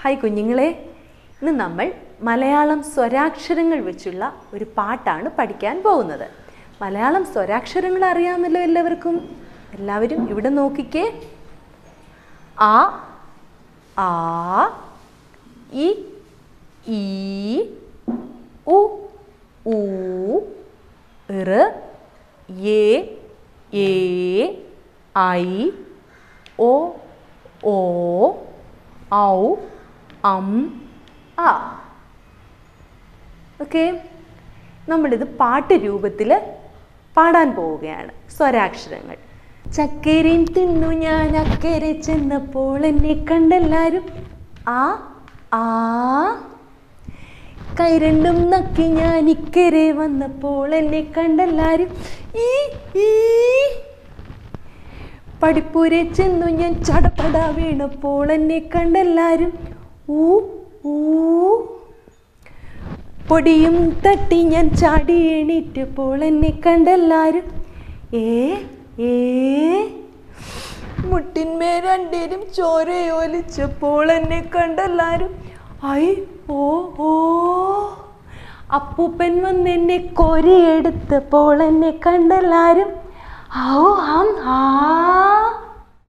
hi കുഞ്ഞുങ്ങളെ ഇന്ന് നമ്മൾ മലയാളം സ്വരാക്ഷരങ്ങൾ വെച്ചുള്ള ഒരു പാട്ടാണ് പഠിക്കാൻ പോകുന്നത് മലയാളം സ്വരാക്ഷരങ്ങൾ അറിയാമല്ലോ എല്ലാവർക്കും എല്ലാവരും ഇവിടെ നോക്കിക്കേ ആ ആ ഇ ഈ ഉ ഊ ഋ ഏ ഏ ഐ ഒ ഓ ഔ അം ആ ഓക്കെ നമ്മളിത് പാട്ട് രൂപത്തിൽ പാടാൻ പോവുകയാണ് സ്വരാക്ഷരങ്ങൾ ചക്കരയും തിന്നു ഞാൻ അക്കരെ ചെന്നപ്പോൾ എന്നെ കണ്ടെല്ലാരും ആ ആ കൈ രണ്ടും നക്കി ഞാൻ ഇക്കരെ വന്നപ്പോൾ എന്നെ കണ്ടെല്ലാരും ഈ ഈ പടിപ്പൂരെ ചെന്നു ഞാൻ ചടപട വീണപ്പോൾ എന്നെ കണ്ടെല്ലാരും ഊ ഊ പൊടിയും തട്ടി ഞാൻ ചാടി എണീറ്റപ്പോൾ എന്നെ കണ്ടെല്ലാരും ഏ ഏ മുട്ടിന്മേൽ രണ്ടേരും ചോരയൊലിച്ചപ്പോൾ എന്നെ കണ്ടെല്ലാരും ഐ ഓ ഓ അപ്പൂപ്പൻ വന്ന് എന്നെ കൊരിയെടുത്തപ്പോൾ എന്നെ കണ്ടെല്ലാരും ഔ ഹം ആ